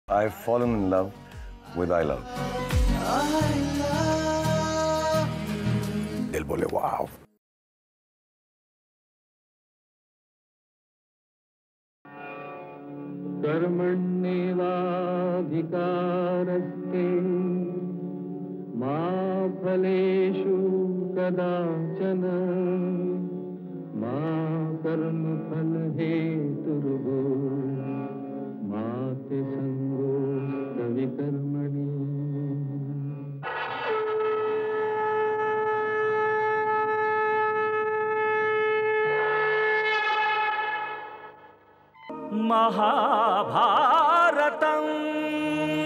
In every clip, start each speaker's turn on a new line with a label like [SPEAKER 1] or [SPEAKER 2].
[SPEAKER 1] I've fallen in love with I Love. Del bole wow.
[SPEAKER 2] कर्मण्येवाधिकारस्ते मा फलेषु कदाचन मा कर्मफलहेतुर्भो मा ते सङ्गोस्तविकर्मणि
[SPEAKER 3] महाभारतम्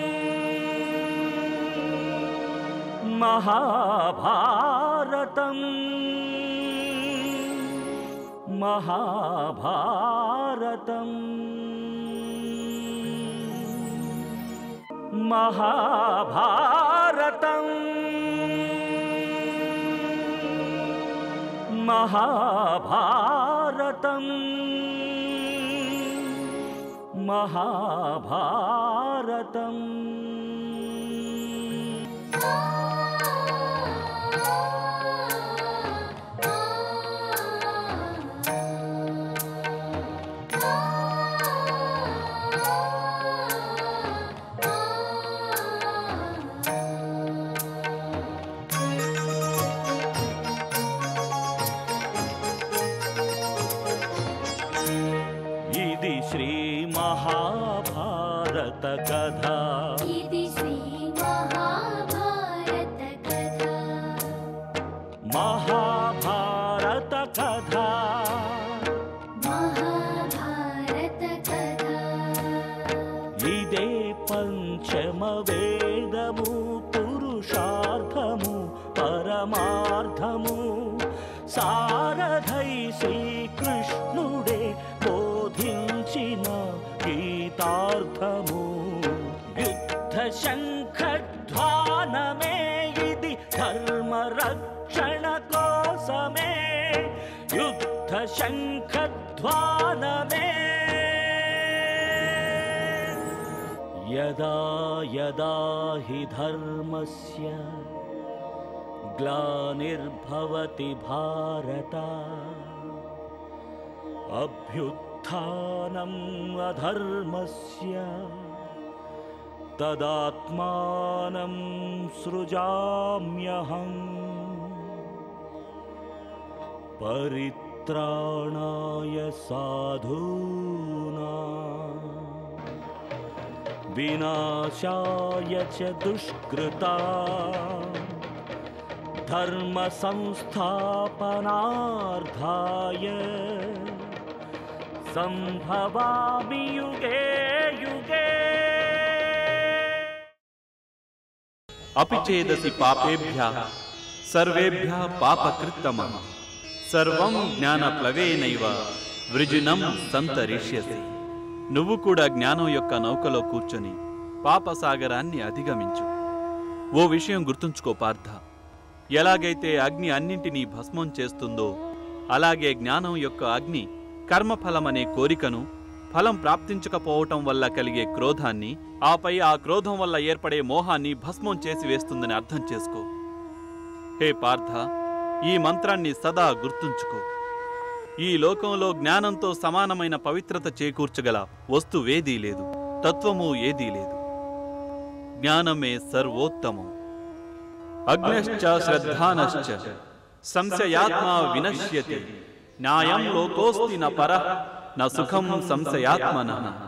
[SPEAKER 3] महाभारतम् महाभारतम् महाभारतम् महाभारतम् महाभारतम् ఇది శ్రీ మహాభారత కథ
[SPEAKER 4] ఇది శ్రీ మహాభారత కథ
[SPEAKER 3] మహాభారత కథ
[SPEAKER 4] మహాభారత కథ
[SPEAKER 3] ఇదే పంచమ వేదము పురుషార్థము పరమార్థము సారథై శ్రీకృష్ణుడే బోధించిన గీతార్థము యుద్ధ శంఖధ్వానమే ఇది ధర్మ రక్షణ కోసమే యుద్ధ శంఖధ్వానమే యదా యదా హి ధర్మస్య గ్లానిర్భవతి భారత అభ్యుత్థానం అధర్మస్య తదాత్మానం సృజామ్యహం పరిత్రాణాయ సాధూనా వినాశాయ చ దుష్కృతా ధర్మ సంస్థాపనార్థాయ సంభవామి యుగే యుగే
[SPEAKER 5] अपि चेदसि पापेभ्यः सर्वेभ्यः पापकृत्तमः సర్వం జ్ఞానప్లవేనైవ వృజినం సంతరిష్యసి నువ్వు కూడా జ్ఞానం యొక్క నౌకలో కూర్చొని పాపసాగరాన్ని అధిగమించు ఓ విషయం గుర్తుంచుకో పార్థ ఎలాగైతే అగ్ని అన్నింటినీ భస్మం చేస్తుందో అలాగే జ్ఞానం యొక్క అగ్ని కర్మఫలమనే కోరికను ఫలం ప్రాప్తించకపోవటం వల్ల కలిగే క్రోధాన్ని ఆపై ఆ క్రోధం వల్ల ఏర్పడే మోహాన్ని భస్మం చేసి వేస్తుందని అర్థం చేసుకో హే పార్థ ఈ మంత్రాన్ని సదా గుర్తుంచుకో ఈ లోకంలో జ్ఞానంతో సమానమైన పవిత్రత చేకూర్చగల వస్తువేదీ లేదు తత్వము ఏదీ లేదు జ్ఞానమే సర్వోత్తమం అగ్నశ్చ శ్రద్ధానశ్చ సంశయాత్మా వినశ్యతి న్యాయం లోకోస్తి న పర న సుఖం సంశయాత్మన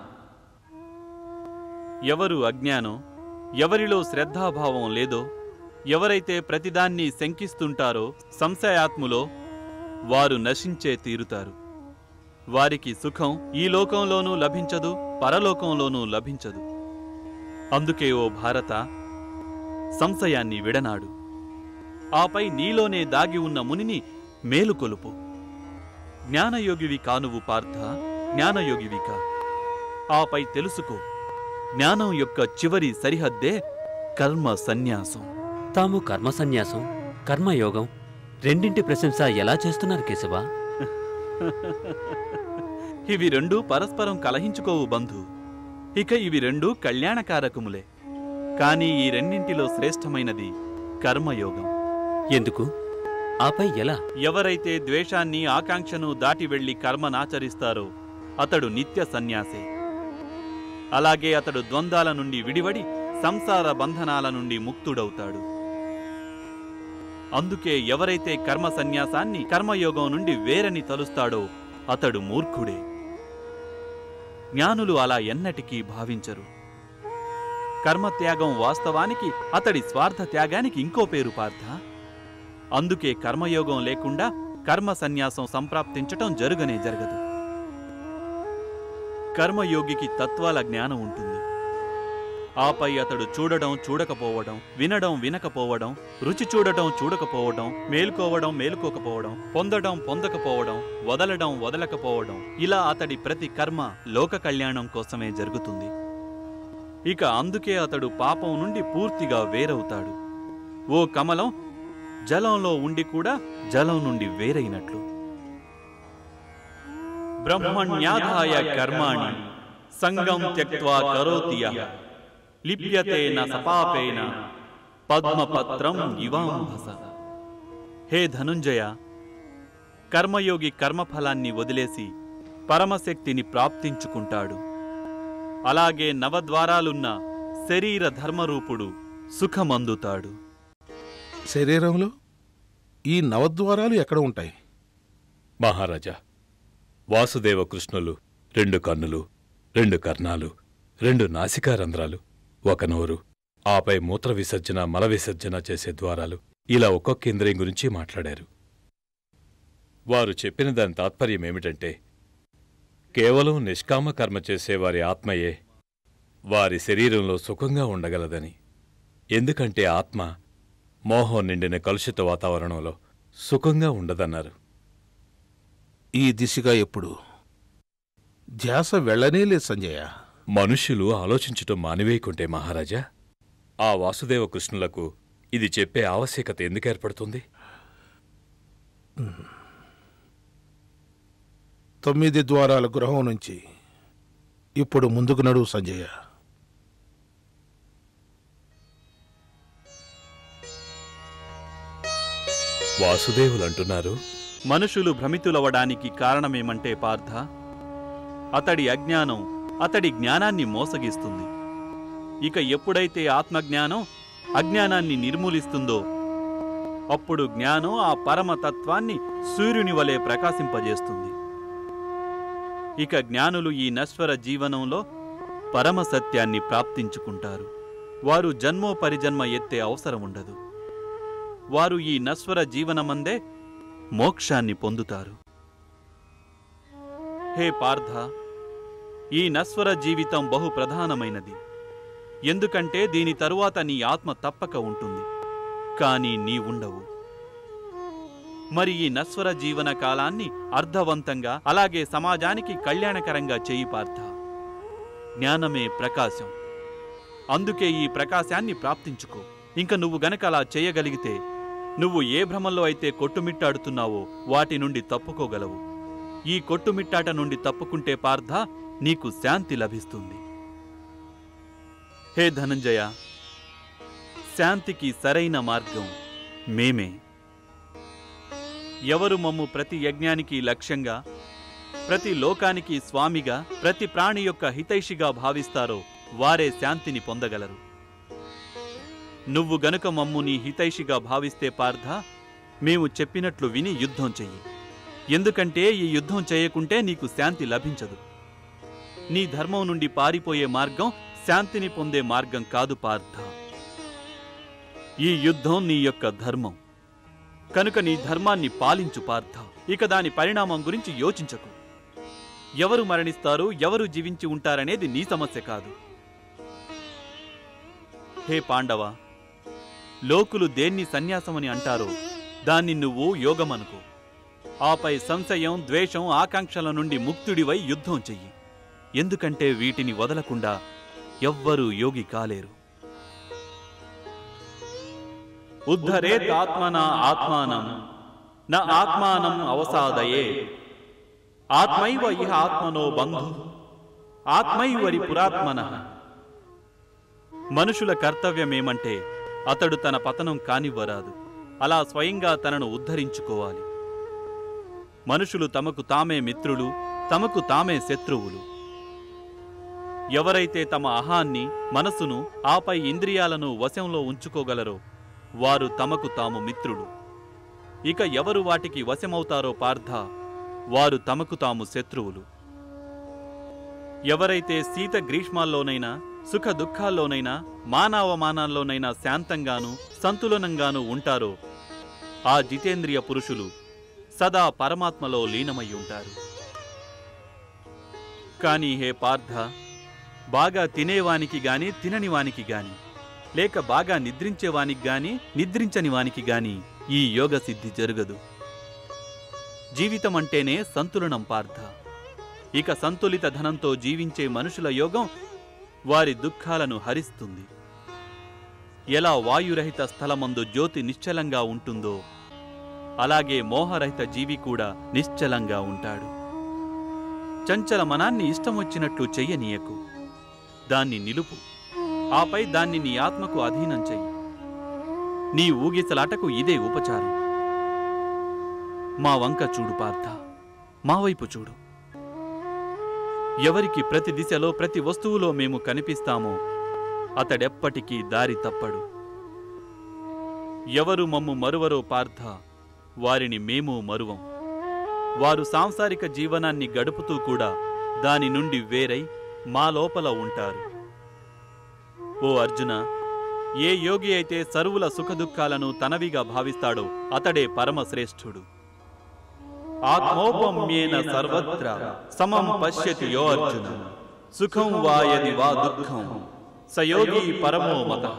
[SPEAKER 5] ఎవరు అజ్ఞానం ఎవరిలో శ్రద్ధాభావం లేదో ఎవరైతే ప్రతిదాన్ని శంకిస్తుంటారో సంశయాత్ములో వారు నశించే తీరుతారు వారికి సుఖం ఈ లోకంలోనూ లభించదు పరలోకంలోనూ లభించదు అందుకే ఓ భారత సంశయాన్ని విడనాడు ఆపై నీలోనే దాగి ఉన్న మునిని మేలుకొలుపు జ్ఞానయోగివి కానువు పార్థ జ్ఞానయోగివి కా ఆపై తెలుసుకో జ్ఞానం యొక్క చివరి సరిహద్దే కర్మ సన్యాసం
[SPEAKER 6] తాము కర్మ సన్యాసం కర్మయోగం రెండింటి ప్రశంస ఎలా చేస్తున్నారు కేశవ
[SPEAKER 5] ఇవి రెండూ పరస్పరం కలహించుకోవు బంధు ఇక ఇవి రెండు కళ్యాణకారకములే కానీ ఈ రెండింటిలో శ్రేష్టమైనది కర్మయోగం
[SPEAKER 6] ఎందుకు ఆపై ఎలా
[SPEAKER 5] ఎవరైతే ద్వేషాన్ని ఆకాంక్షను దాటి వెళ్లి కర్మనాచరిస్తారో అతడు నిత్య సన్యాసే అలాగే అతడు ద్వంద్వాల నుండి విడివడి సంసార బంధనాల నుండి ముక్తుడవుతాడు అందుకే ఎవరైతే కర్మ సన్యాసాన్ని కర్మయోగం నుండి వేరని తలుస్తాడో అతడు మూర్ఖుడే జ్ఞానులు అలా ఎన్నటికీ భావించరు కర్మత్యాగం వాస్తవానికి అతడి స్వార్థ త్యాగానికి ఇంకో పేరు పార్థ అందుకే కర్మయోగం లేకుండా కర్మ సన్యాసం సంప్రాప్తించటం జరుగనే జరగదు కర్మయోగికి తత్వాల జ్ఞానం ఉంటుంది ఆపై అతడు చూడడం చూడకపోవడం వినడం వినకపోవడం రుచి చూడటం చూడకపోవడం మేల్కోవడం మేలుకోకపోవడం పొందడం పొందకపోవడం వదలడం వదలకపోవడం ఇలా అతడి ప్రతి కర్మ లోక కళ్యాణం కోసమే జరుగుతుంది ఇక అందుకే అతడు పాపం నుండి పూర్తిగా వేరవుతాడు ఓ కమలం జలంలో ఉండి కూడా జలం నుండి వేరైనట్లు బ్రహ్మణ్యాధాయ కర్మాణి సంగం త్యక్వా కరోతి యః లిప్యతే న సపాపేన పద్మపత్రం ఇవాంభస హే ధనుంజయ కర్మయోగి కర్మఫలాన్ని వదిలేసి పరమశక్తిని ప్రాప్తించుకుంటాడు అలాగే నవద్వారాలున్న శరీర ధర్మరూపుడు సుఖమందుతాడు
[SPEAKER 7] శరీరంలో ఈ నవద్వారాలు ఎక్కడ ఉంటాయి
[SPEAKER 8] మహారాజా వాసుదేవ కృష్ణులు రెండు కన్నులు రెండు కర్ణాలు రెండు నాసికారంధ్రాలు ఒక నోరు ఆపై మూత్ర విసర్జన మల విసర్జన చేసే ద్వారాలు ఇలా ఒక్కొక్క ఇంద్రియం గురించి మాట్లాడారు వారు చెప్పిన దాని తాత్పర్యమేమిటంటే కేవలం నిష్కామ కర్మ చేసే వారి ఆత్మయే వారి శరీరంలో సుఖంగా ఉండగలదని ఎందుకంటే ఆత్మ మోహం నిండిన కలుషిత వాతావరణంలో సుఖంగా ఉండదన్నారు
[SPEAKER 7] ఈ దిశగా ఎప్పుడు ధ్యాస వెళ్ళనే లేదు సంజయ
[SPEAKER 8] మనుష్యులు ఆలోచించటం మానివేయకుంటే మహారాజా ఆ వాసుదేవ కృష్ణులకు ఇది చెప్పే ఆవశ్యకత ఎందుకు ఏర్పడుతుంది
[SPEAKER 7] తొమ్మిది ద్వారాల గృహం నుంచి ఇప్పుడు ముందుకు నడువు సంజయ
[SPEAKER 8] వాసుదేవులంటున్నారు
[SPEAKER 5] మనుషులు భ్రమితులవడానికి కారణమేమంటే పార్థ అతడి అజ్ఞానం అతడి జ్ఞానాన్ని మోసగిస్తుంది ఇక ఎప్పుడైతే ఆత్మజ్ఞానం అజ్ఞానాన్ని నిర్మూలిస్తుందో అప్పుడు జ్ఞానం ఆ పరమతత్వాన్ని సూర్యుని వలె ప్రకాశింపజేస్తుంది ఇక జ్ఞానులు ఈ నశ్వర జీవనంలో పరమ సత్యాన్ని ప్రాప్తించుకుంటారు వారు జన్మోపరిజన్మ ఎత్తే అవసరం ఉండదు వారు ఈ నశ్వర జీవనమందే మోక్షాన్ని పొందుతారు హే పార్థ ఈ నశ్వర జీవితం బహు ప్రధానమైనది ఎందుకంటే దీని తరువాత నీ ఆత్మ తప్పక ఉంటుంది కానీ నీ ఉండవు మరి ఈ నశ్వర జీవన కాలాన్ని అర్థవంతంగా అలాగే సమాజానికి కళ్యాణకరంగా చేయి పార్థ జ్ఞానమే ప్రకాశం అందుకే ఈ ప్రకాశాన్ని ప్రాప్తించుకో ఇంక నువ్వు గనక అలా చేయగలిగితే నువ్వు ఏ భ్రమంలో అయితే కొట్టుమిట్టాడుతున్నావో వాటి నుండి తప్పుకోగలవు ఈ కొట్టుమిట్టాట నుండి తప్పుకుంటే పార్థ నీకు శాంతి లభిస్తుంది హే ధనంజయ శాంతికి సరైన మార్గం మేమే ఎవరు మమ్ము ప్రతి యజ్ఞానికి లక్ష్యంగా ప్రతి లోకానికి స్వామిగా ప్రతి ప్రాణి యొక్క హితైషిగా భావిస్తారో వారే శాంతిని పొందగలరు నువ్వు గనుక మమ్ము నీ హితైషిగా భావిస్తే పార్థ మేము చెప్పినట్లు విని యుద్ధం చెయ్యి ఎందుకంటే ఈ యుద్ధం చేయకుంటే నీకు శాంతి లభించదు నీ ధర్మం నుండి పారిపోయే మార్గం శాంతిని పొందే మార్గం కాదు పార్థ ఈ యుద్ధం నీ యొక్క ధర్మం కనుక నీ ధర్మాన్ని పాలించు పార్థ ఇక దాని పరిణామం గురించి యోచించకు ఎవరు మరణిస్తారు ఎవరు జీవించి ఉంటారనేది నీ సమస్య కాదు హే పాండవ లోకులు దేన్ని సన్యాసమని అంటారో దాన్ని నువ్వు యోగమనుకో ఆపై సంశయం ద్వేషం ఆకాంక్షల నుండి ముక్తుడివై యుద్ధం చెయ్యి ఎందుకంటే వీటిని వదలకుండా ఎవ్వరూ యోగి కాలేరు ఉద్ధరేతాత్మన ఆత్మానం న ఆత్మానం అవసాదయే ఆత్మైవ ఇహ ఆత్మనో బంధు ఆత్మైవరి పురాత్మన మనుషుల కర్తవ్యమేమంటే అతడు తన పతనం కానివ్వరాదు అలా స్వయంగా తనను ఉద్ధరించుకోవాలి మనుషులు తమకు తామే మిత్రులు తమకు తామే శత్రువులు ఎవరైతే తమ అహాన్ని మనసును ఆపై ఇంద్రియాలను వశంలో ఉంచుకోగలరో వారు తమకు తాము మిత్రులు ఇక ఎవరు వాటికి వశమవుతారో పార్థ వారు తమకు తాము శత్రువులు ఎవరైతే శీత గ్రీష్మాల్లోనైనా సుఖ దుఃఖాల్లోనైనా మానవమానాల్లోనైనా శాంతంగాను సంతులనంగాను ఉంటారో ఆ జితేంద్రియ పురుషులు సదా పరమాత్మలో లీనమై ఉంటారు కాని హే పార్థ బాగా తినేవానికి గాని తినని వానికి గాని లేక బాగా నిద్రించేవానికి గాని నిద్రించని వానికి గాని ఈ యోగ సిద్ధి జరగదు జీవితం అంటేనే సంతులనం పార్థ ఇక సంతులిత ధనంతో జీవించే మనుషుల యోగం వారి దుఃఖాలను హరిస్తుంది ఎలా వాయురహిత స్థలమందు జ్యోతి నిశ్చలంగా ఉంటుందో అలాగే మోహరహిత జీవి కూడా నిశ్చలంగా ఉంటాడు చంచల మనాన్ని ఇష్టమొచ్చినట్లు చెయ్యనీయకు దాన్ని నిలుపు ఆపై దాన్ని నీ ఆత్మకు అధీనం చెయ్యి నీ ఊగిసలాటకు ఇదే ఉపచారం మా వంక చూడు పార్థ మా వైపు చూడు ఎవరికి ప్రతి దిశలో ప్రతి వస్తువులో మేము కనిపిస్తామో అతడెప్పటికీ దారి తప్పడు ఎవరు మమ్ము మరువరో పార్థ వారిని మేము మరువం వారు సాంసారిక జీవనాన్ని గడుపుతూ కూడా దాని నుండి వేరై మా లోపల ఉంటారు ఓ అర్జున ఏ యోగి అయితే సర్వుల సుఖదుఖాలను తనవిగా భావిస్తాడో అతడే పరమశ్రేష్ఠుడు ఆత్మోపమ్యేన సర్వత్ర సమం పశ్యతి యో అర్జున సుఖం వా యది వా దుఃఖం సయోగి పరమో మతః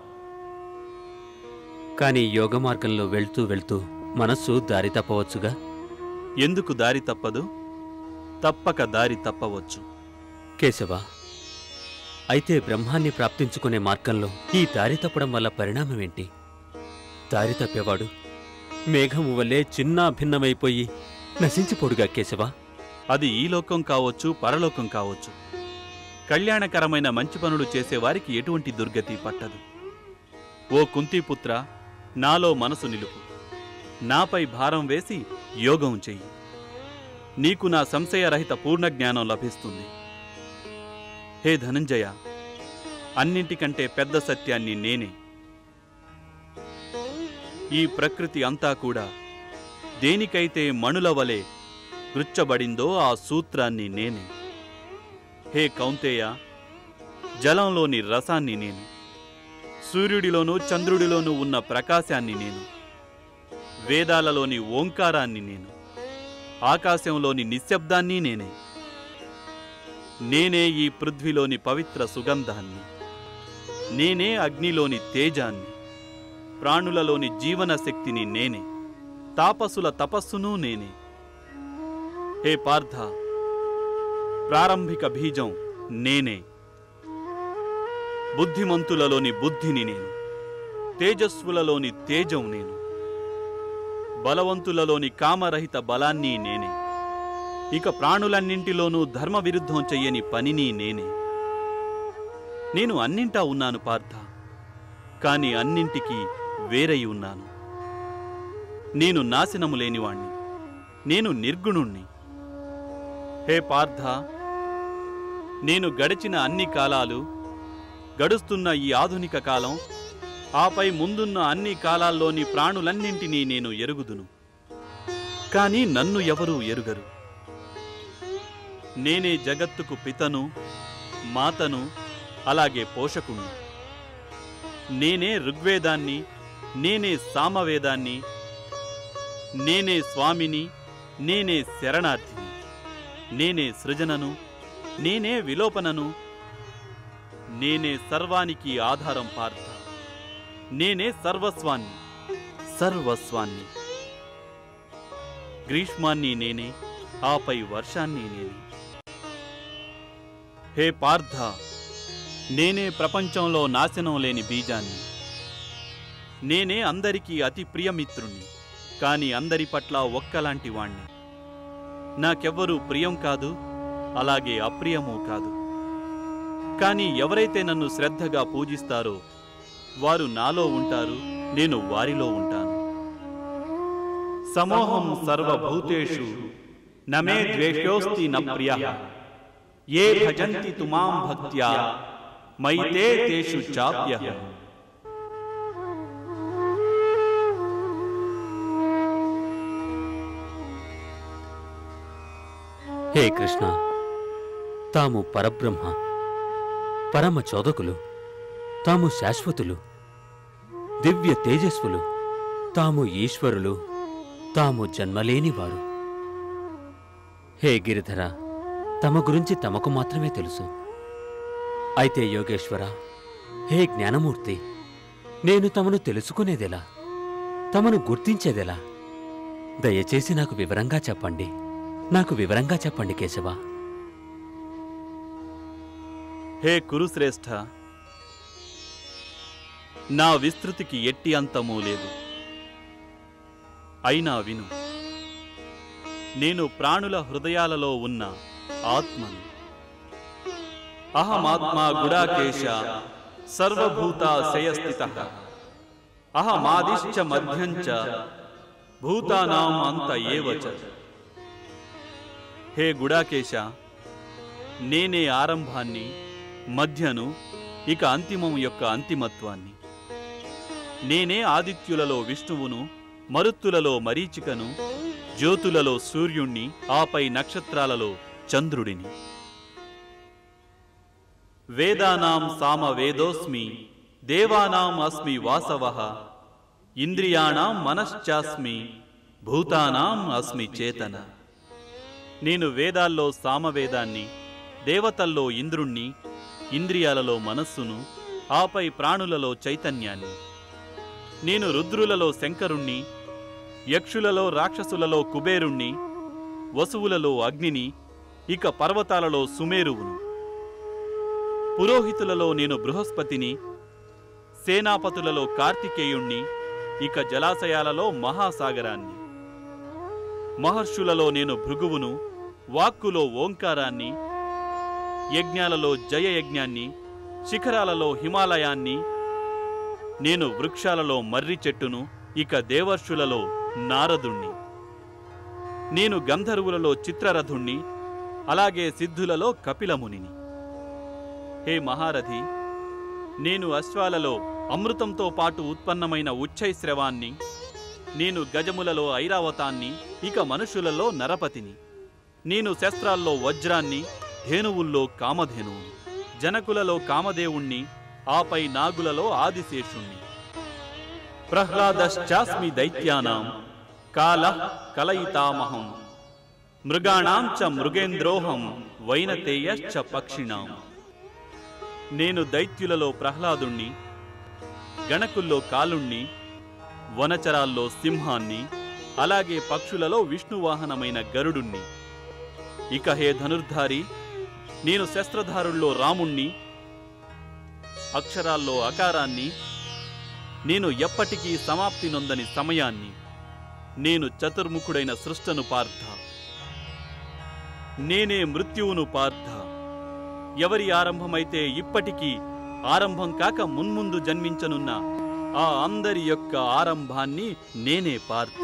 [SPEAKER 6] కానీ యోగ మార్గంలో వెళ్తూ వెళ్తూ మనస్సు దారి తప్పవచ్చుగా
[SPEAKER 5] ఎందుకు దారి తప్పదు తప్పక దారి తప్పవచ్చు
[SPEAKER 6] కేశవ అయితే బ్రహ్మాన్ని ప్రాప్తించుకునే మార్గంలో ఈ దారి తప్పడం వల్ల పరిణామమేంటి దారి తప్పేవాడు మేఘము వల్లే చిన్నా భిన్నమైపోయి నశించిపోడుగా కేశవ
[SPEAKER 5] అది ఈ లోకం కావచ్చు పరలోకం కావచ్చు కళ్యాణకరమైన మంచి పనులు చేసేవారికి ఎటువంటి దుర్గతి పట్టదు ఓ కుంతీపుత్ర నాలో మనసు నిలుపు నాపై భారం వేసి యోగం చెయ్యి నీకు నా సంశయరహిత పూర్ణ జ్ఞానం లభిస్తుంది హే ధనంజయ అన్నింటికంటే పెద్ద సత్యాన్ని నేనే ఈ ప్రకృతి అంతా కూడా దేనికైతే మణుల వలె గృచ్చబడిందో ఆ సూత్రాన్ని నేనే హే కౌంతేయ జలంలోని రసాన్ని నేను సూర్యుడిలోనూ చంద్రుడిలోనూ ఉన్న ప్రకాశాన్ని నేను వేదాలలోని ఓంకారాన్ని నేను ఆకాశంలోని నిశ్శబ్దాన్ని నేనే నేనే ఈ పృథ్వీలోని పవిత్ర సుగంధాన్ని నేనే అగ్నిలోని తేజాన్ని ప్రాణులలోని జీవన శక్తిని నేనే తాపసుల తపస్సును నేనే హే పార్థ ప్రారంభిక బీజం నేనే బుద్ధిమంతులలోని బుద్ధిని నేను తేజస్వులలోని తేజం నేను బలవంతులలోని కామరహిత బలాన్ని నేనే ఇక ప్రాణులన్నింటిలోనూ ధర్మ విరుద్ధం చెయ్యని పనిని నేనే నేను అన్నింటా ఉన్నాను పార్థ కాని అన్నింటికీ వేరై ఉన్నాను నేను నాశనము లేనివాణ్ణి నేను నిర్గుణుణ్ణి హే పార్థ నేను గడిచిన అన్ని కాలాలు గడుస్తున్న ఈ ఆధునిక కాలం ఆపై ముందున్న అన్ని కాలాల్లోని ప్రాణులన్నింటినీ నేను ఎరుగుదును కాని నన్ను ఎవరూ ఎరుగరు నేనే జగత్తుకు పితను మాతను అలాగే పోషకుణ్ణి నేనే ఋగ్వేదాన్ని నేనే సామవేదాన్ని నేనే స్వామిని నేనే శరణార్థిని నేనే సృజనను నేనే విలోపనను నేనే సర్వానికి ఆధారం పార్థ నేనే సర్వస్వాన్ని సర్వస్వాన్ని గ్రీష్మాన్ని నేనే ఆపై వర్షాన్ని నేనే హే పార్థ నేనే ప్రపంచంలో నాశనం లేని బీజాన్ని నేనే అందరికీ అతి ప్రియమిత్రుణ్ణి కాని అందరి పట్ల ఒక్కలాంటి వాణ్ణి నాకెవ్వరూ ప్రియం కాదు అలాగే అప్రియమూ కాదు కానీ ఎవరైతే నన్ను శ్రద్ధగా పూజిస్తారో వారు నాలో ఉంటారు నేను వారిలో ఉంటాను సమోహం సర్వభూతేషు నమే ద్వేషోస్తి న ప్రియ ఏ భజంతి తుమాం భక్త్యా మైతే తేషు చాప్యహం
[SPEAKER 6] హే కృష్ణ తాము పరబ్రహ్మ పరమ చోదకులు తాము శాశ్వతులు దివ్య తేజస్వులు తాము ఈశ్వరులు తాము జన్మలేనివారు హే గిరిధర తమ గురించి తమకు మాత్రమే తెలుసు అయితే యోగేశ్వర హే జ్ఞానమూర్తి నేను తమను తెలుసుకునేదెలా తమను గుర్తించేదెలా దయచేసి నాకు వివరంగా చెప్పండి నాకు వివరంగా చెప్పండి కేశవ
[SPEAKER 5] హే కురుశ్రేష్ఠ నా విస్తృతికి ఎట్టి అంతమూ లేదు అయినా విను నేను ప్రాణుల హృదయాలలో ఉన్న ఆత్మను అహమాత్మా గుడాకేశ సర్వభూతా శయస్థిత అహమాదిశ్చ మధ్యంచ భూతానాం అంత ఏవచ హే గుడాకేశ నేనే ఆరంభాన్ని మధ్యను ఇక అంతిమం యొక్క అంతిమత్వాన్ని నేనే ఆదిత్యులలో విష్ణువును మరుత్తులలో మరీచికను జ్యోతులలో సూర్యుణ్ణి ఆపై నక్షత్రాలలో చంద్రుడిని వేదానాం సామ వేదోస్మి దేవానాం అస్మి వాసవః ఇంద్రియాణాం మనశ్చాస్మి భూతానాం అస్మి చేతన నేను వేదాల్లో సామవేదాన్ని దేవతల్లో ఇంద్రుణ్ణి ఇంద్రియాలలో మనస్సును ఆపై ప్రాణులలో చైతన్యాన్ని నేను రుద్రులలో శంకరుణ్ణి యక్షులలో రాక్షసులలో కుబేరుణ్ణి వసువులలో అగ్నిని ఇక పర్వతాలలో సుమేరువును పురోహితులలో నేను బృహస్పతిని సేనాపతులలో కార్తికేయుణ్ణి ఇక జలాశయాలలో మహాసాగరాన్ని మహర్షులలో నేను భృగువును వాక్కులో ఓంకారాన్ని యజ్ఞాలలో జయయజ్ఞాన్ని శిఖరాలలో హిమాలయాన్ని నేను వృక్షాలలో మర్రి చెట్టును ఇక దేవర్షులలో నారదుణ్ణి నేను గంధర్వులలో చిత్రరథుణ్ణి అలాగే సిద్ధులలో కపిలమునిని హే మహారథి నేను అశ్వాలలో అమృతంతో పాటు ఉత్పన్నమైన ఉచ్చైశ్రవాన్ని నేను గజములలో ఐరావతాన్ని ఇక మనుషులలో నరపతిని నేను శస్త్రాల్లో వజ్రాన్ని ధేనువుల్లో కామధేనువుని జనకులలో కామదేవుణ్ణి ఆపై నాగులలో ఆదిశేషుణ్ణి ప్రహ్లాదశ్చాస్మి దైత్యానాం కాల కలయితామహం మృగాణాం చ మృగేంద్రోహం వైనతేయశ్చ పక్షిణాం నేను దైత్యులలో ప్రహ్లాదుణ్ణి గణకుల్లో కాలుణ్ణి వనచరాల్లో సింహాన్ని అలాగే పక్షులలో విష్ణువాహనమైన గరుడుణ్ణి ఇక హే ధనుర్ధారి నేను శస్త్రధారుల్లో రాముణ్ణి అక్షరాల్లో అకారాన్ని నేను ఎప్పటికీ సమాప్తి నొందని సమయాన్ని నేను చతుర్ముఖుడైన సృష్టను పార్థ నేనే మృత్యువును పార్థ ఎవరి ఆరంభమైతే ఇప్పటికీ ఆరంభం కాక మున్ముందు జన్మించనున్న ఆ అందరి యొక్క ఆరంభాన్ని నేనే పార్థ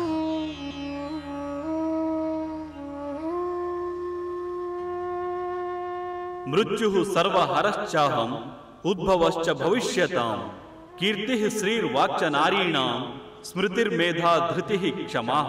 [SPEAKER 5] మృత్యు సర్వహరశ్చాహం ఉద్భవశ్చ భవిష్యతాం కీర్తి శ్రీర్వాక్చ నారీణాం స్మృతిర్మేధా ధృతి క్షమా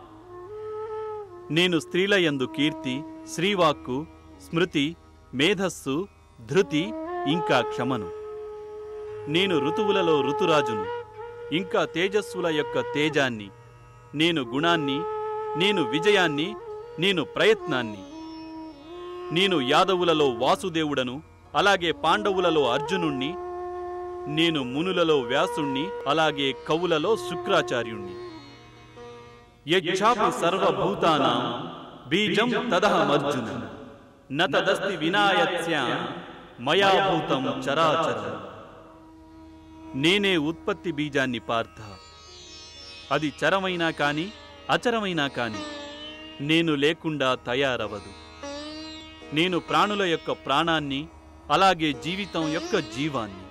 [SPEAKER 5] నేను స్త్రీలయందు కీర్తి శ్రీవాక్కు స్మృతి మేధస్సు ధృతి ఇంకా క్షమను నేను ఋతువులలో ఋతురాజును ఇంకా తేజస్సుల యొక్క తేజాన్ని నేను గుణాన్ని నేను విజయాన్ని నేను ప్రయత్నాన్ని నేను యాదవులలో వాసుదేవుడను అలాగే పాండవులలో అర్జునుణ్ణి నేను మునులలో వ్యాసుణ్ణి అలాగే కవులలో శుక్రాచార్యుణ్ణి యచ్చాపి సర్వభూతానాం బీజం తదహమర్జున న తదస్తి వినాయత్స్య మయా భూతం చరాచరం నేనే ఉత్పత్తి బీజాన్ని పార్థ అది చరమైనా కాని అచరమైనా కాని నేను లేకుండా తయారవదు నేను ప్రాణుల యొక్క ప్రాణాన్ని అలాగే జీవితం యొక్క జీవాన్ని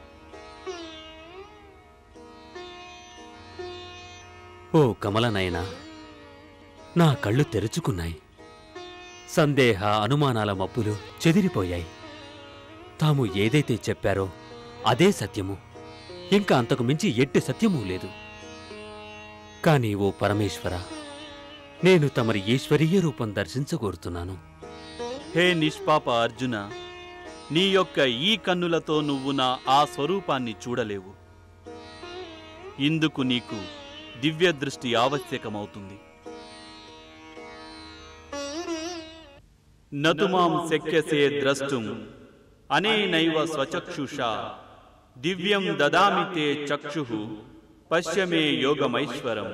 [SPEAKER 6] ఓ కమలనయనా నా కళ్ళు తెరుచుకున్నాయి సందేహ అనుమానాల మబ్బులు చెదిరిపోయాయి తాము ఏదైతే చెప్పారో అదే సత్యము ఇంకా అంతకు మించి ఎట్టి సత్యమూ లేదు కాని ఓ పరమేశ్వర నేను తమరి ఈశ్వరీయ రూపం దర్శించగోరుతున్నాను
[SPEAKER 5] హే నిష్పాప అర్జున నీ యొక్క ఈ కన్నులతో నువ్వు నా ఆ స్వరూపాన్ని చూడలేవు ఇందుకు నీకు దివ్య దృష్టి ఆవశ్యకమవుతుంది నతుమాం శక్యసే ద్రష్టుం అనేనైవ స్వచక్షుషా దివ్యం దదామి తే చక్షు పశ్యమే యోగమైశ్వరం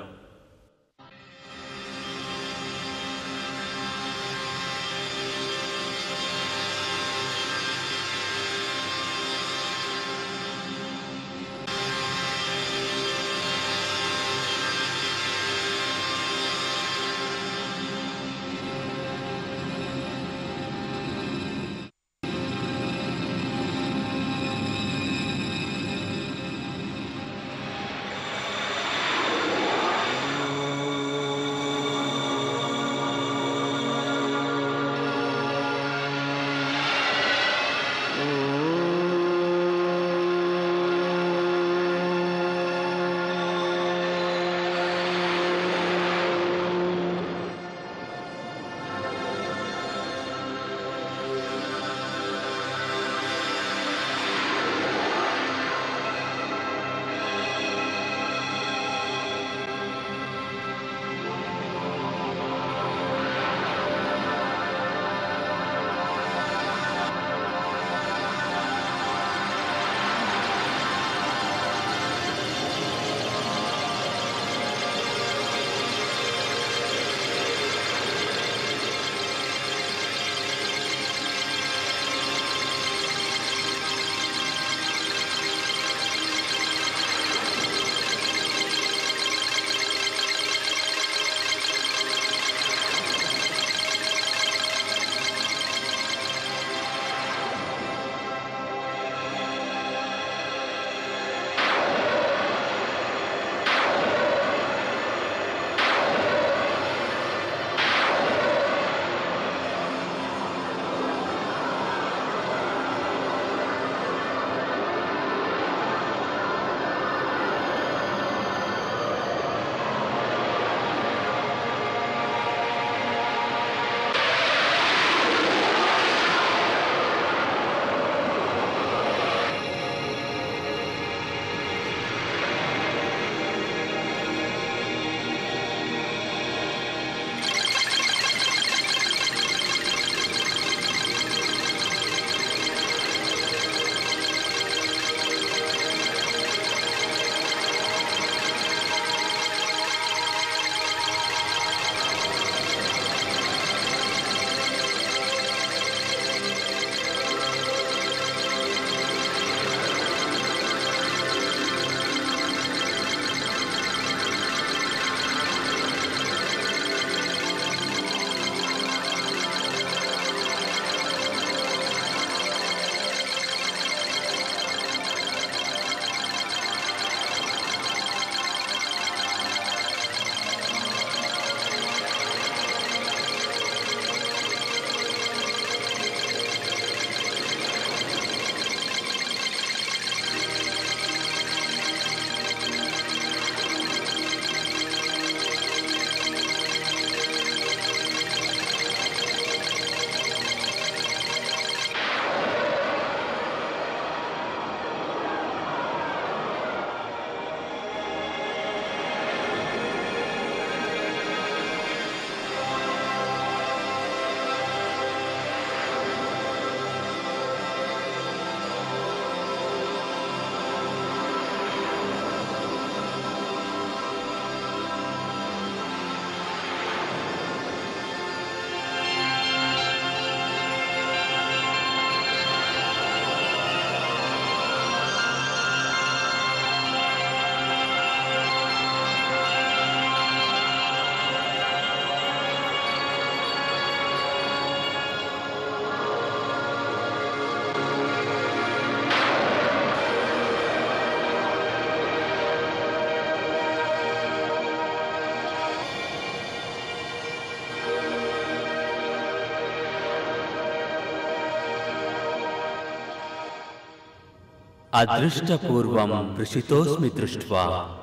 [SPEAKER 6] అదృష్టపూర్వం వృషితోస్మి దృష్ట్వా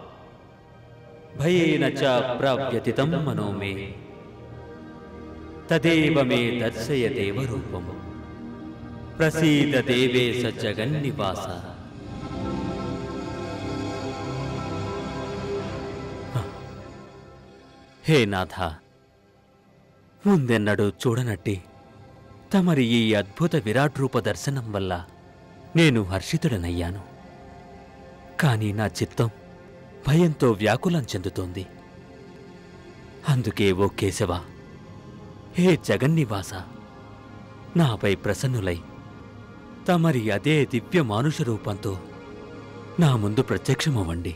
[SPEAKER 6] భయేన చ ప్రవ్యతితం మనో మే తదేవ మే దర్శయ దేవరూపం ప్రసీద దేవేశ జగన్నివాస హే నాథ ముందెన్నడూ చూడనట్టి తమరి ఈ అద్భుత విరాట్ రూప దర్శనం వల్ల నేను హర్షితుడనయ్యాను కానీ నా చిత్తం భయంతో వ్యాకులం చెందుతోంది అందుకే ఓ కేశవ హే జగన్నివాస నాపై ప్రసన్నులై తమరి అదే దివ్య మానుష రూపంతో నా ముందు ప్రత్యక్షమవ్వండి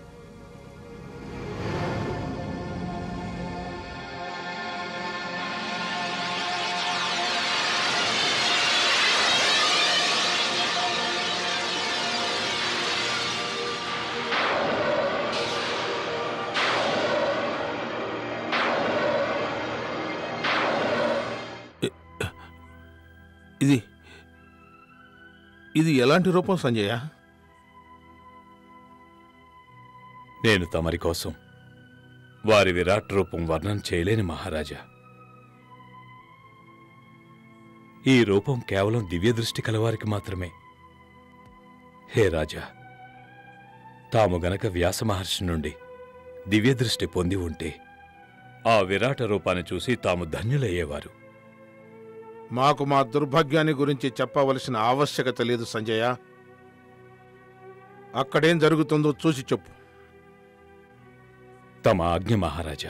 [SPEAKER 7] ఇది ఇది ఎలాంటి రూపం సంజయ
[SPEAKER 8] నేను తమరి కోసం వారి విరాట్ రూపం వర్ణన చేయలేని మహారాజా ఈ రూపం కేవలం దివ్య దృష్టి కలవారికి మాత్రమే హే రాజా తాము గనక వ్యాస మహర్షి నుండి దివ్య దృష్టి పొంది ఉంటే ఆ విరాట రూపాన్ని చూసి తాము ధన్యులయ్యేవారు
[SPEAKER 7] మాకు మా దుర్భాగ్యాన్ని గురించి చెప్పవలసిన ఆవశ్యకత లేదు సంజయ అక్కడేం జరుగుతుందో చూసి చెప్పు
[SPEAKER 8] తమ ఆజ్ఞ మహారాజా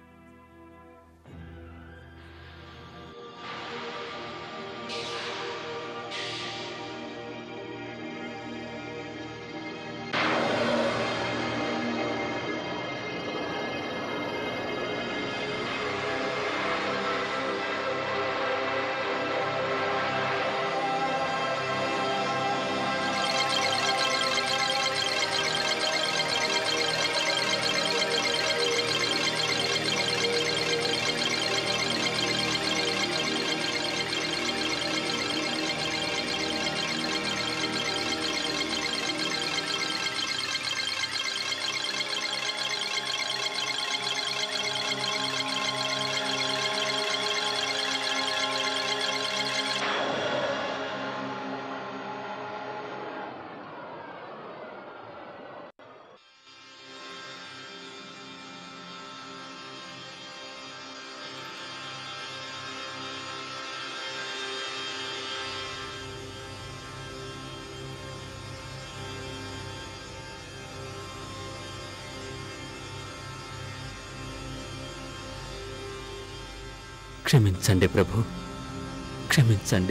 [SPEAKER 6] క్షమించండి ప్రభు క్షమించండి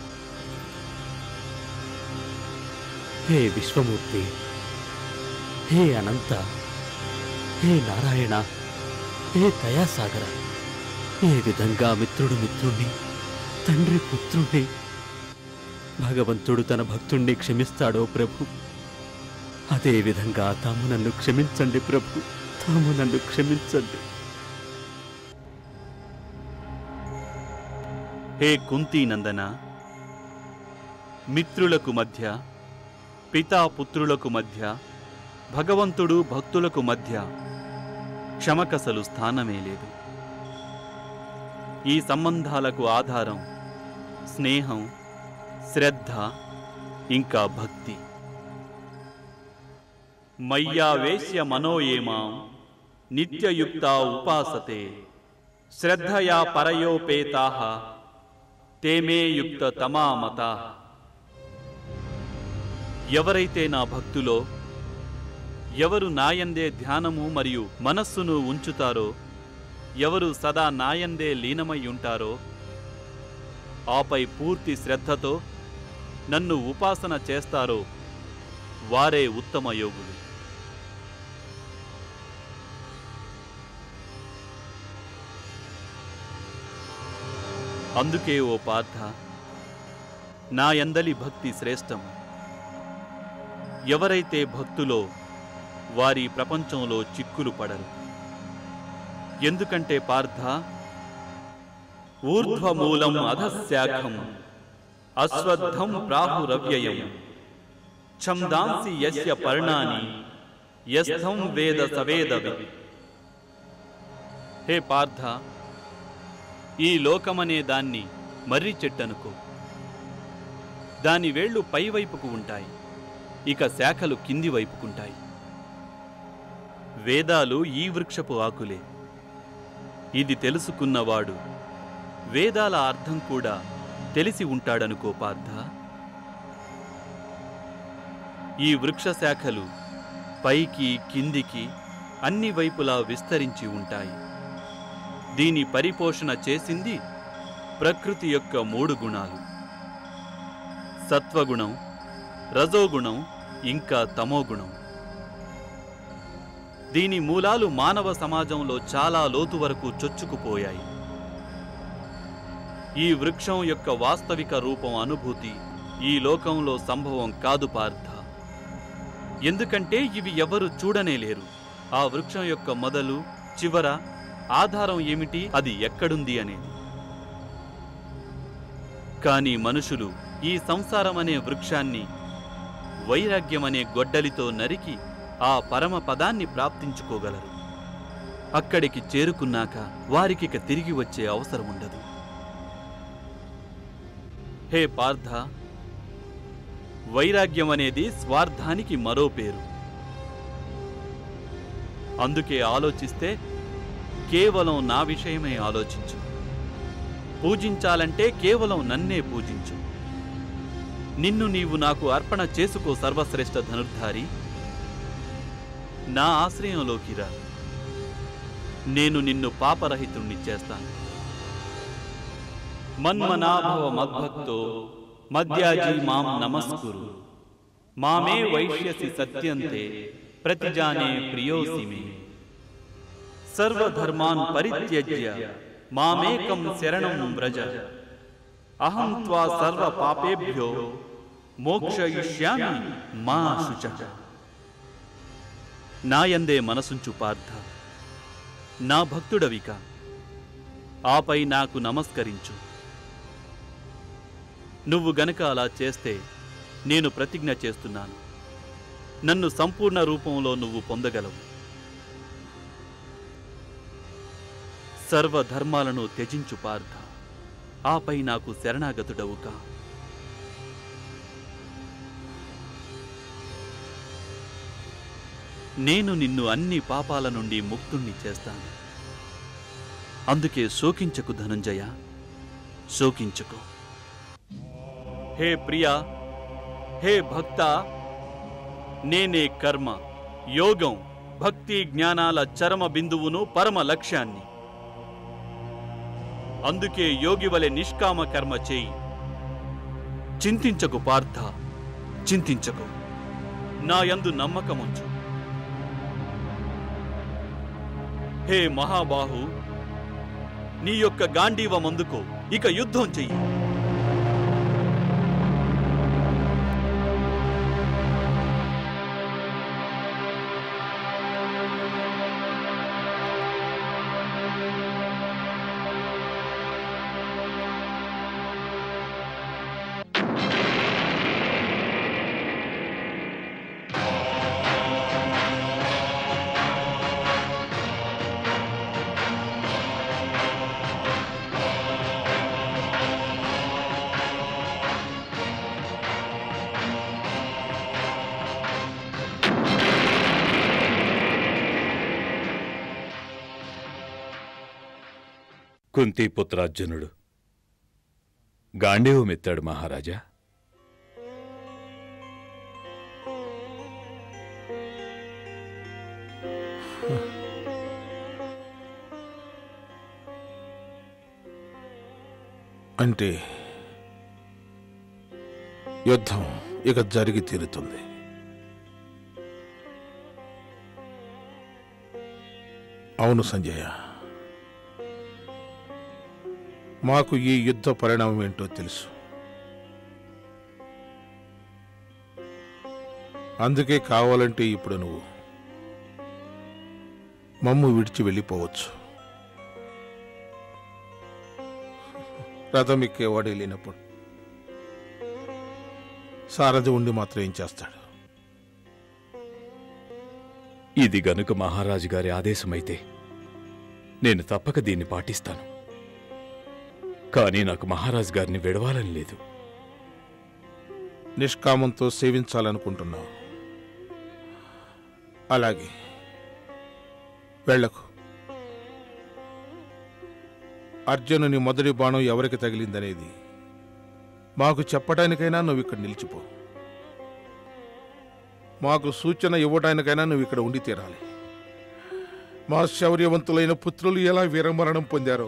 [SPEAKER 6] హే విశ్వమూర్తి హే అనంత హే నారాయణ హే దయాసాగర ఏ విధంగా మిత్రుడు మిత్రుణ్ణి తండ్రి పుత్రుణ్ణి భగవంతుడు తన భక్తుణ్ణి క్షమిస్తాడో ప్రభు అదే విధంగా తాము నన్ను క్షమించండి ప్రభు తాము నన్ను క్షమించండి
[SPEAKER 5] హే కుంతీనందన మిత్రులకు మధ్య పితాపుత్రులకు మధ్య భగవంతుడు భక్తులకు మధ్య క్షమకసలు స్థానమే లేదు ఈ సంబంధాలకు ఆధారం స్నేహం శ్రద్ధ ఇంకా భక్తి మయ్యావేశ్య మనోయేమాం నిత్యయుక్తా ఉపాసతే శ్రద్ధయా పరయోపేతా తేమే యుక్త తమామతా ఎవరైతే నా భక్తులో ఎవరు నాయందే ధ్యానము మరియు మనస్సును ఉంచుతారో ఎవరు సదా నాయందే లీనమై ఉంటారో ఆపై పూర్తి శ్రద్ధతో నన్ను ఉపాసన చేస్తారో వారే ఉత్తమ యోగులు అందుకే ఓ పార్థ నా యందలి భక్తి శ్రేష్టము ఎవరైతే భక్తులో వారి ప్రపంచంలో చిక్కులు పడరు ఎందుకంటే పార్థ ఊర్ధ్వమూలం అధశాఖం అశ్వత్థం ప్రాహురవ్యయం ఛందాంసి యస్య పర్ణాని యస్థం వేద సవేదవి హే పార్థ ఈ లోకమనే దాన్ని మర్రి చెట్టనుకో దాని వేళ్ళు పైవైపుకు ఉంటాయి ఇక శాఖలు కింది వైపుకుంటాయి వేదాలు ఈ వృక్షపు ఆకులే ఇది తెలుసుకున్నవాడు వేదాల అర్థం కూడా తెలిసి ఉంటాడనుకో పార్థ ఈ వృక్ష శాఖలు పైకి కిందికి అన్ని వైపులా విస్తరించి ఉంటాయి దీని పరిపోషణ చేసింది ప్రకృతి యొక్క మూడు గుణాలు సత్వగుణం రజోగుణం ఇంకా తమోగుణం దీని మూలాలు మానవ సమాజంలో చాలా లోతు వరకు చొచ్చుకుపోయాయి ఈ వృక్షం యొక్క వాస్తవిక రూపం అనుభూతి ఈ లోకంలో సంభవం కాదు పార్థ ఎందుకంటే ఇవి ఎవరు చూడనే లేరు ఆ వృక్షం యొక్క మొదలు చివర ఆధారం ఏమిటి అది ఎక్కడుంది అనేది కానీ మనుషులు ఈ సంసారం అనే వృక్షాన్ని వైరాగ్యం అనే గొడ్డలితో నరికి ఆ పరమ పదాన్ని ప్రాప్తించుకోగలరు అక్కడికి చేరుకున్నాక వారికిక తిరిగి వచ్చే అవసరం ఉండదు హే పార్థ వైరాగ్యం అనేది స్వార్థానికి మరో పేరు అందుకే ఆలోచిస్తే కేవలం నా విషయమే ఆలోచించు పూజించాలంటే కేవలం నన్నే పూజించు నిన్ను నీవు నాకు అర్పణ చేసుకో సర్వశ్రేష్ఠ ధనుర్ధారి నా ఆశ్రయంలోకి రా నేను నిన్ను పాపరహితుణ్ణి చేస్తాను మన్మనాభవ మద్భక్తో మద్యాజీ మాం నమస్కురు మామే వైష్యసి సత్యంతే ప్రతిజానే ప్రియోసి మే సర్వధర్మాన్ పరిత్యజ్య మామేకం శరణం వ్రజ అహం త్వా సర్వ పాపేభ్యో మోక్షయిష్యామి మా శుచ నాయందే మనసుంచు పార్థ నా భక్తుడవిక ఆపై నాకు నమస్కరించు నువ్వు గనక అలా చేస్తే నేను ప్రతిజ్ఞ చేస్తున్నాను నన్ను సంపూర్ణ రూపంలో నువ్వు పొందగలవు సర్వధర్మాలను త్యజించు పార్థ ఆపై నాకు శరణాగతుడవుకా నేను నిన్ను అన్ని పాపాల నుండి ముక్తుణ్ణి చేస్తాను అందుకే శోకించకు ధనుంజయ శోకించకు హే ప్రియా హే భక్త నేనే కర్మ యోగం భక్తి జ్ఞానాల చరమ బిందువును పరమ లక్ష్యాన్ని అందుకే యోగి వలె నిష్కామ కర్మ చేయి చింతించకు పార్థ చింతించకు నా యందు నమ్మకముంచు హే మహాబాహు నీ యొక్క గాంధీవమందుకో ఇక యుద్ధం చెయ్యి
[SPEAKER 8] కుంతీపుత్రార్జునుడు గాంధీవమెత్తాడు మహారాజా
[SPEAKER 7] అంటే యుద్ధం ఇక జరిగి తీరుతుంది అవును సంజయ మాకు ఈ యుద్ధ పరిణామం ఏంటో తెలుసు అందుకే కావాలంటే ఇప్పుడు నువ్వు మమ్ము విడిచి వెళ్ళిపోవచ్చు రథం ఎక్కేవాడే లేనప్పుడు సారథి ఉండి మాత్రం ఏం చేస్తాడు
[SPEAKER 8] ఇది గనుక మహారాజు గారి ఆదేశమైతే నేను తప్పక దీన్ని పాటిస్తాను కానీ నాకు మహారాజు గారిని విడవాలని లేదు
[SPEAKER 7] నిష్కామంతో సేవించాలనుకుంటున్నావు అలాగే వెళ్ళకు అర్జునుని మొదటి బాణం ఎవరికి తగిలిందనేది మాకు చెప్పడానికైనా నువ్వు ఇక్కడ నిలిచిపో మాకు సూచన ఇవ్వడానికైనా నువ్వు ఇక్కడ ఉండి తీరాలి మా శౌర్యవంతులైన పుత్రులు ఎలా వీరమరణం పొందారో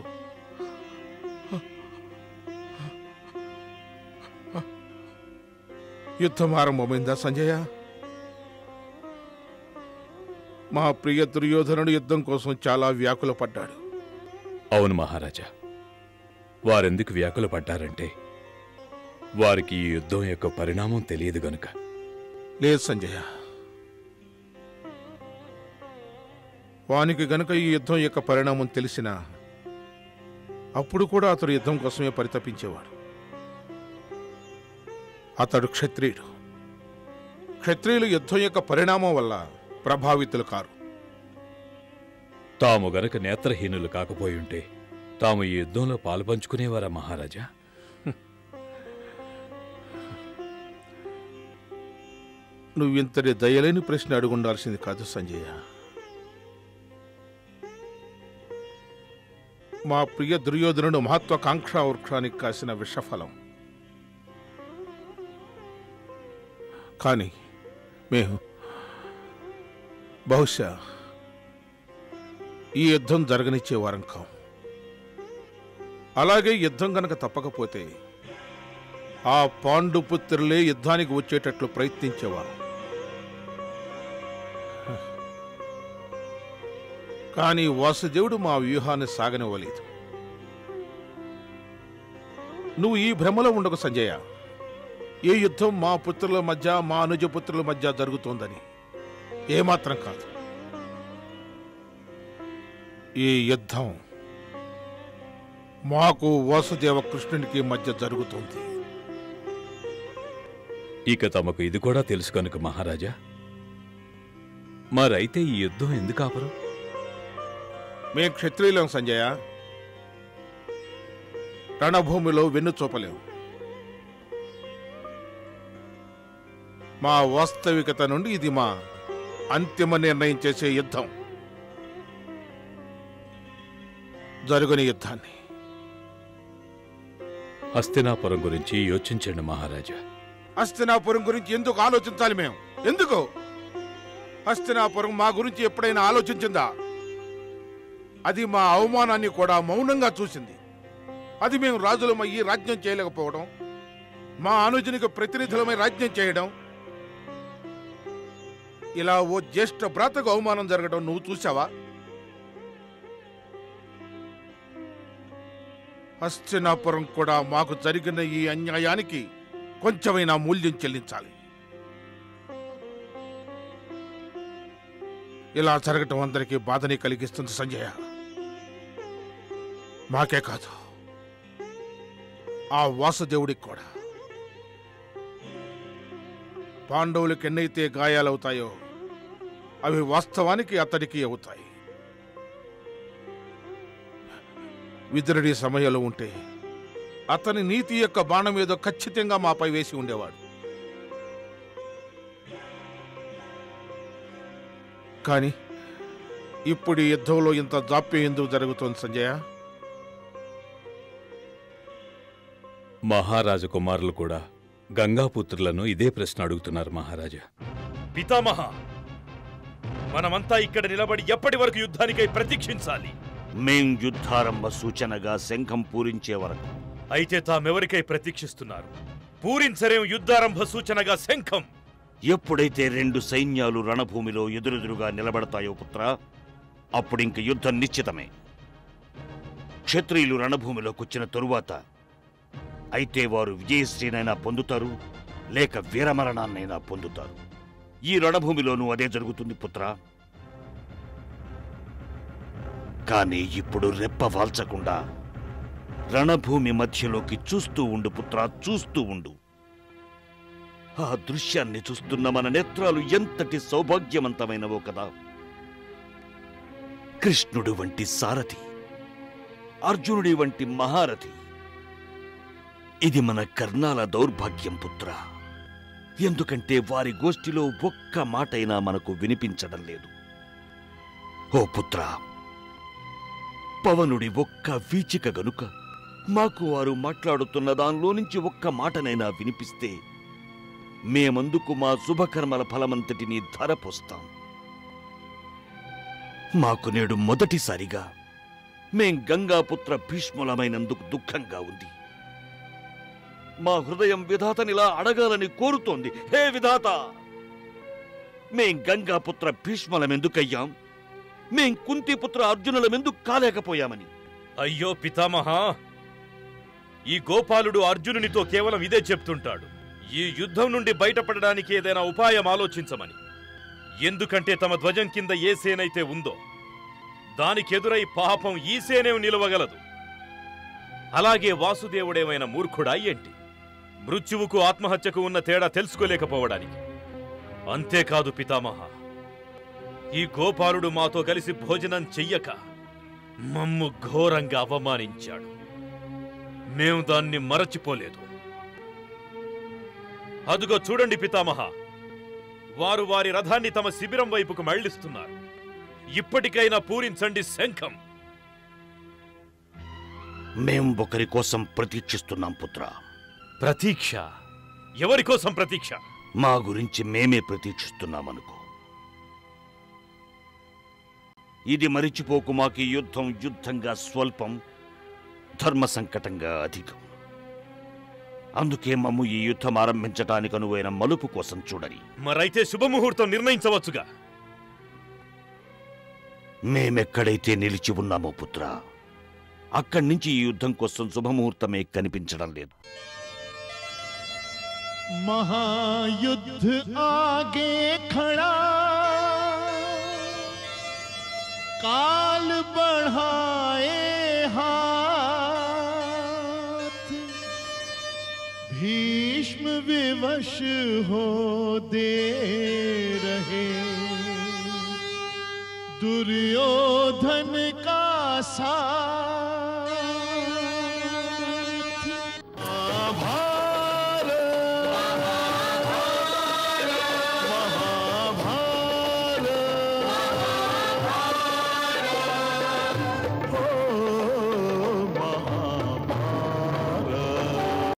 [SPEAKER 7] యుద్ధం ఆరంభమైందా సంజయ మా ప్రియ దుర్యోధనుడు యుద్ధం కోసం చాలా వ్యాకుల పడ్డాడు
[SPEAKER 8] అవును మహారాజా వారెందుకు వ్యాకుల పడ్డారంటే వారికి ఈ యుద్ధం యొక్క పరిణామం తెలియదు గనుక
[SPEAKER 7] లేదు సంజయ వానికి గనుక ఈ యుద్ధం యొక్క పరిణామం తెలిసినా అప్పుడు కూడా అతడు యుద్ధం కోసమే పరితపించేవాడు అతడు క్షత్రియుడు క్షత్రియులు యుద్ధం యొక్క పరిణామం వల్ల ప్రభావితులు కారు
[SPEAKER 8] తాము గనక నేత్రహీనులు కాకపోయుంటే తాము ఈ యుద్ధంలో పాలుపంచుకునేవారా మహారాజా
[SPEAKER 7] నువ్వింతటి దయలేని ప్రశ్న అడుగుండాల్సింది కాదు సంజయ మా ప్రియ దుర్యోధనుడు మహత్వాకాంక్షా వృక్షానికి కాసిన విషఫలం కానీ మేము బహుశా ఈ యుద్ధం జరగనిచ్చే వారం కాం అలాగే యుద్ధం గనక తప్పకపోతే ఆ పాండుపుత్రులే యుద్ధానికి వచ్చేటట్లు ప్రయత్నించేవారు కానీ వాసుదేవుడు మా వ్యూహాన్ని సాగనివ్వలేదు నువ్వు ఈ భ్రమలో ఉండకు సంజయ ఏ యుద్ధం మా పుత్రుల మధ్య మా అనుజ పుత్రుల మధ్య జరుగుతోందని ఏమాత్రం కాదు ఈ యుద్ధం మాకు వాసుదేవ కృష్ణునికి మధ్య జరుగుతుంది
[SPEAKER 8] ఇక తమకు ఇది కూడా తెలుసు కనుక మహారాజా మరైతే ఈ యుద్ధం ఎందుకు ఆపరు
[SPEAKER 7] మేం క్షత్రియులం సంజయ రణభూమిలో వెన్ను చూపలేం మా వాస్తవికత నుండి ఇది మా అంతిమ నిర్ణయం చేసే యుద్ధం జరుగుని యుద్ధాన్ని
[SPEAKER 8] హస్తినాపురం గురించి యోచించండి మహారాజా
[SPEAKER 7] హస్తినాపురం గురించి ఎందుకు ఆలోచించాలి మేము ఎందుకు హస్తినాపురం మా గురించి ఎప్పుడైనా ఆలోచించిందా అది మా అవమానాన్ని కూడా మౌనంగా చూసింది అది మేము రాజులమయ్యి రాజ్యం చేయలేకపోవడం మా అనుజునికి ప్రతినిధులమై రాజ్యం చేయడం ఇలా ఓ జ్యేష్ఠ భ్రాతకు అవమానం జరగడం నువ్వు చూసావా హస్తినాపురం కూడా మాకు జరిగిన ఈ అన్యాయానికి కొంచెమైనా మూల్యం చెల్లించాలి ఇలా జరగటం అందరికీ బాధని కలిగిస్తుంది సంజయ మాకే కాదు ఆ వాసుదేవుడికి కూడా పాండవులకు ఎన్నైతే గాయాలవుతాయో అవి వాస్తవానికి అతడికి అవుతాయి విదురుడి సమయంలో ఉంటే అతని నీతి యొక్క బాణం ఏదో ఖచ్చితంగా మాపై వేసి ఉండేవాడు కానీ ఇప్పుడు ఈ యుద్ధంలో ఇంత జాప్యం ఎందుకు జరుగుతోంది సంజయ
[SPEAKER 8] మహారాజు కుమారులు కూడా గంగాపుత్రులను ఇదే ప్రశ్న అడుగుతున్నారు మహారాజా
[SPEAKER 9] పితామహ మనమంతా ఇక్కడ నిలబడి ఎప్పటి వరకు యుద్ధానికై ప్రతీక్షించాలి
[SPEAKER 3] మేం యుద్ధారంభ సూచనగా శంఖం పూరించే వరకు
[SPEAKER 9] అయితే తామెవరికై ప్రతీక్షిస్తున్నారు పూరించరేం యుద్ధారంభ సూచనగా శంఖం
[SPEAKER 3] ఎప్పుడైతే రెండు సైన్యాలు రణభూమిలో ఎదురెదురుగా నిలబడతాయో పుత్ర అప్పుడింక యుద్ధం నిశ్చితమే క్షత్రియులు రణభూమిలోకొచ్చిన తరువాత అయితే వారు విజయశ్రీనైనా పొందుతారు లేక వీరమరణాన్నైనా పొందుతారు ఈ రణభూమిలోనూ అదే జరుగుతుంది పుత్ర కానీ ఇప్పుడు రెప్ప వాల్చకుండా రణభూమి మధ్యలోకి చూస్తూ ఉండు పుత్ర చూస్తూ ఉండు ఆ దృశ్యాన్ని చూస్తున్న మన నేత్రాలు ఎంతటి సౌభాగ్యవంతమైనవో కదా కృష్ణుడు వంటి సారథి అర్జునుడి వంటి మహారథి ఇది మన కర్ణాల దౌర్భాగ్యం పుత్ర ఎందుకంటే వారి గోష్ఠిలో ఒక్క మాటైనా మనకు వినిపించడం లేదు ఓ పుత్ర పవనుడి ఒక్క వీచిక గనుక మాకు వారు మాట్లాడుతున్న దానిలో నుంచి ఒక్క మాటనైనా వినిపిస్తే మేమందుకు మా శుభకర్మల ఫలమంతటినీ ధరపోస్తాం మాకు నేడు మొదటిసారిగా మేం గంగాపుత్ర భీష్ములమైనందుకు దుఃఖంగా ఉంది మా హృదయం విధాతనిలా అడగాలని కోరుతోంది హే విధాత మేం గంగాపుత్ర భీష్ములమెందుకయ్యాం మేం కుంతిపుత్ర అర్జునులమెందుకు కాలేకపోయామని
[SPEAKER 9] అయ్యో పితామహ ఈ గోపాలుడు అర్జునునితో కేవలం ఇదే చెప్తుంటాడు ఈ యుద్ధం నుండి బయటపడడానికి ఏదైనా ఉపాయం ఆలోచించమని ఎందుకంటే తమ ధ్వజం కింద ఏ సేనైతే ఉందో దానికెదురై పాపం ఈ సేనే నిలవగలదు అలాగే వాసుదేవుడేమైనా మూర్ఖుడా ఏంటి మృత్యువుకు ఆత్మహత్యకు ఉన్న తేడా తెలుసుకోలేకపోవడానికి అంతేకాదు పితామహ ఈ గోపాలుడు మాతో కలిసి భోజనం చెయ్యక మమ్ము ఘోరంగా అవమానించాడు మేము దాన్ని మరచిపోలేదు అదుగో చూడండి పితామహ వారు వారి రథాన్ని తమ శిబిరం వైపుకు మళ్లిస్తున్నారు ఇప్పటికైనా పూరించండి శంఖం
[SPEAKER 3] మేం ఒకరి కోసం ప్రతీక్షిస్తున్నాం పుత్ర
[SPEAKER 9] ప్రతీక్ష ఎవరి కోసం ప్రతీక్ష
[SPEAKER 3] మా గురించి మేమే ప్రతీక్షిస్తున్నామనుకో ఇది మరిచిపోకు మాకు ఈ యుద్ధం యుద్ధంగా స్వల్పం ధర్మ సంకటంగా అధికం అందుకే మమ్ము ఈ యుద్ధం ఆరంభించటానికి అనువైన మలుపు కోసం చూడని
[SPEAKER 9] మరైతే శుభముహూర్తం నిర్ణయించవచ్చుగా
[SPEAKER 3] మేమెక్కడైతే నిలిచి ఉన్నామో పుత్ర అక్కడి నుంచి ఈ యుద్ధం కోసం శుభముహూర్తమే కనిపించడం లేదు
[SPEAKER 10] महायुद्ध आगे खड़ा काल बढ़ाए हाथ भीष्म विवश हो दे रहे दुर्योधन का साथ